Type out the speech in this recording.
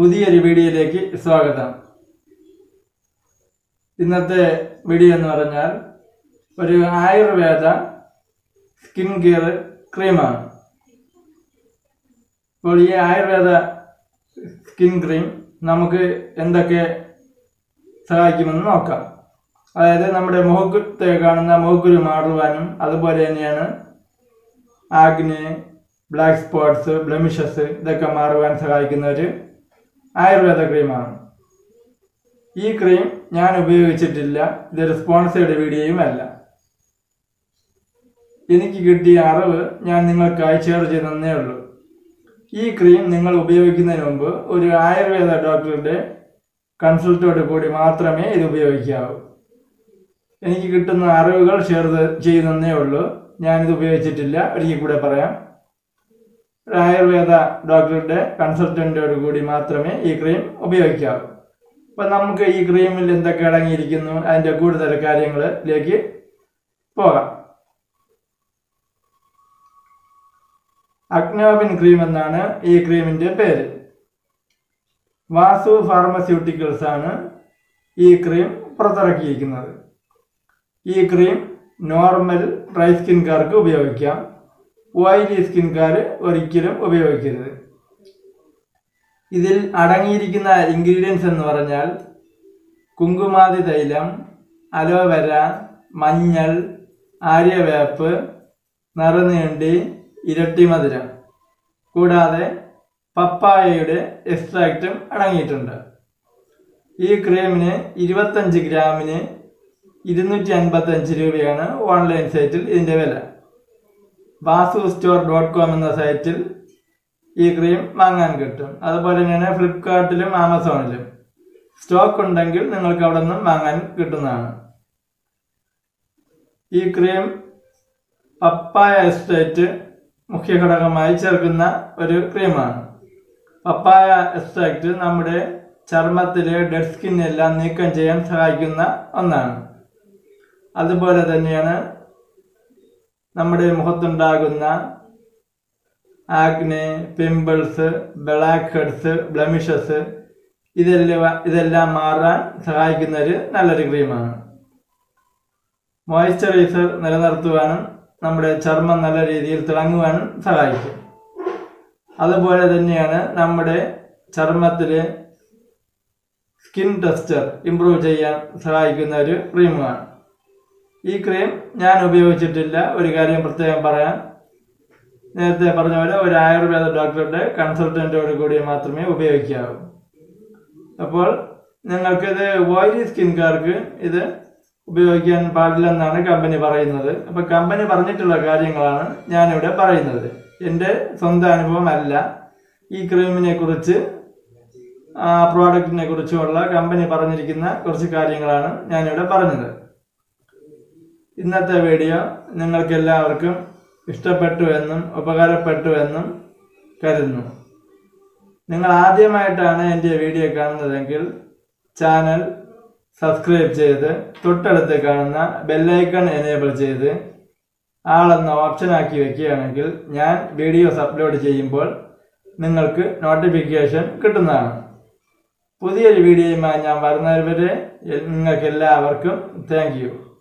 പുതിയൊരു വീഡിയോയിലേക്ക് സ്വാഗതം ഇന്നത്തെ വീഡിയോ എന്ന് പറഞ്ഞാൽ ഒരു ആയുർവേദ സ്കിൻ കെയർ ക്രീമാണ് അപ്പോൾ ഈ ആയുർവേദ സ്കിൻ ക്രീം നമുക്ക് എന്തൊക്കെ സഹായിക്കുമെന്ന് നോക്കാം അതായത് നമ്മുടെ മുഖത്തെ കാണുന്ന മുഖക്കുരു മാറുവാനും അതുപോലെ തന്നെയാണ് ആഗ്നി ബ്ലാക്ക് സ്പോട്ട്സ് ബ്ലെമിഷസ് ഇതൊക്കെ മാറുവാൻ സഹായിക്കുന്ന ഒരു ആയുർവേദ ക്രീമാണ് ഈ ക്രീം ഞാൻ ഉപയോഗിച്ചിട്ടില്ല ഇതൊരു സ്പോൺസേഡ് വീഡിയോയും അല്ല എനിക്ക് കിട്ടിയ അറിവ് ഞാൻ നിങ്ങൾക്കായി ഷെയർ ചെയ്തേ ഉള്ളൂ ഈ ക്രീം നിങ്ങൾ ഉപയോഗിക്കുന്നതിന് മുമ്പ് ഒരു ആയുർവേദ ഡോക്ടറുടെ കൺസൾട്ടോട് കൂടി മാത്രമേ ഇത് ഉപയോഗിക്കാവൂ എനിക്ക് കിട്ടുന്ന അറിവുകൾ ഷെയർ ചെയ്യുന്നേ ഉള്ളൂ ഞാനിത് ഉപയോഗിച്ചിട്ടില്ല ഒരിക്കൽ കൂടെ പറയാം ഒരു ആയുർവേദ ഡോക്ടറുടെ കൺസൾട്ടന്റോട് കൂടി മാത്രമേ ഈ ക്രീം ഉപയോഗിക്കാവൂ അപ്പം നമുക്ക് ഈ ക്രീമിൽ എന്തൊക്കെ അടങ്ങിയിരിക്കുന്നു അതിൻ്റെ കൂടുതൽ കാര്യങ്ങളിലേക്ക് പോകാം അഗ്നോബിൻ ക്രീം എന്നാണ് ഈ ക്രീമിന്റെ പേര് വാസു ഫാർമസ്യൂട്ടിക്കൽസ് ആണ് ഈ ക്രീം പുറത്തിറക്കിയിരിക്കുന്നത് ഈ ക്രീം നോർമൽ ഡ്രൈ സ്കിൻകാർക്ക് ഉപയോഗിക്കാം ഓയിലി സ്കിൻകാർ ഒരിക്കലും ഉപയോഗിക്കരുത് ഇതിൽ അടങ്ങിയിരിക്കുന്ന ഇൻഗ്രീഡിയൻസ് എന്ന് പറഞ്ഞാൽ കുങ്കുമാതി തൈലം അലോവര മഞ്ഞൾ ആര്യവേപ്പ് നറുനീണ്ടി ഇരട്ടിമധുരം കൂടാതെ പപ്പായയുടെ എക്സ്ട്രാക്റ്റും അടങ്ങിയിട്ടുണ്ട് ഈ ക്രീമിന് ഇരുപത്തഞ്ച് ഗ്രാമിന് ഇരുന്നൂറ്റി അൻപത്തഞ്ച് രൂപയാണ് ഓൺലൈൻ സൈറ്റിൽ ഇതിൻ്റെ വില വാസു സ്റ്റോർ ഡോട്ട് കോം എന്ന സൈറ്റിൽ ഈ ക്രീം വാങ്ങാൻ കിട്ടും അതുപോലെ തന്നെയാണ് ഫ്ലിപ്കാർട്ടിലും ആമസോണിലും സ്റ്റോക്ക് ഉണ്ടെങ്കിൽ നിങ്ങൾക്ക് അവിടെ നിന്നും വാങ്ങാൻ കിട്ടുന്നതാണ് ഈ ക്രീം പപ്പായ എക്സ്ട്രേറ്റ് മുഖ്യ ഘടകമായി ചേർക്കുന്ന ഒരു ക്രീമാണ് പപ്പായ എക്സ്ട്രാക്റ്റ് നമ്മുടെ ചർമ്മത്തിലെ ഡെഡ് സ്കിൻ എല്ലാം നീക്കം ചെയ്യാൻ സഹായിക്കുന്ന ഒന്നാണ് അതുപോലെ തന്നെയാണ് നമ്മുടെ മുഖത്തുണ്ടാകുന്ന acne pimples black heads blemishes ഇതെല്ലാം ഇതെല്ലാം മാറാൻ സഹായിക്കുന്ന ഒരു നല്ലൊരു ക്രീമാണ് മോയ്സ്ചറൈസർ നിലനിർത്തുവാനും നമ്മുടെ ചർമ്മം നല്ല രീതിയിൽ തിളങ്ങുവാനും സഹായിക്കും അതുപോലെ തന്നെയാണ് നമ്മുടെ ചർമ്മത്തിലെ സ്കിൻ ടെക്സ്ചർ ഇംപ്രൂവ് ചെയ്യാൻ സഹായിക്കുന്ന ഒരു ക്രീമാണ് ഈ ക്രീം ഞാൻ ഉപയോഗിച്ചിട്ടില്ല ഒരു കാര്യം പ്രത്യേകം പറയാം നേരത്തെ പറഞ്ഞ പോലെ ഒരു ആയുർവേദ ഡോക്ടറുടെ കൺസൾട്ടന്റോട് കൂടി മാത്രമേ ഉപയോഗിക്കാവൂ അപ്പോൾ നിങ്ങൾക്കിത് ഓയിലി സ്കിൻകാർക്ക് ഇത് ഉപയോഗിക്കാൻ പാടില്ലെന്നാണ് കമ്പനി പറയുന്നത് അപ്പൊ കമ്പനി പറഞ്ഞിട്ടുള്ള കാര്യങ്ങളാണ് ഞാനിവിടെ പറയുന്നത് എൻ്റെ സ്വന്തം അനുഭവമല്ല ഈ ക്രീമിനെ കുറിച്ച് ആ പ്രോഡക്റ്റിനെ കുറിച്ചുമുള്ള കമ്പനി പറഞ്ഞിരിക്കുന്ന കുറച്ച് കാര്യങ്ങളാണ് ഞാനിവിടെ പറഞ്ഞത് ഇന്നത്തെ വീഡിയോ നിങ്ങൾക്ക് എല്ലാവർക്കും ഇഷ്ടപ്പെട്ടു എന്നും ഉപകാരപ്പെട്ടു എന്നും കരുതുന്നു നിങ്ങൾ ആദ്യമായിട്ടാണ് എൻ്റെ വീഡിയോ കാണുന്നതെങ്കിൽ ചാനൽ സബ്സ്ക്രൈബ് ചെയ്ത് തൊട്ടടുത്ത് കാണുന്ന ബെല്ലൈക്കൺ എനേബിൾ ചെയ്ത് ആളെന്ന ഓപ്ഷൻ ആക്കി വെക്കുകയാണെങ്കിൽ ഞാൻ വീഡിയോസ് അപ്ലോഡ് ചെയ്യുമ്പോൾ നിങ്ങൾക്ക് നോട്ടിഫിക്കേഷൻ കിട്ടുന്നതാണ് പുതിയൊരു വീഡിയോയുമായി ഞാൻ വരുന്നവരെ നിങ്ങൾക്ക് എല്ലാവർക്കും താങ്ക് യു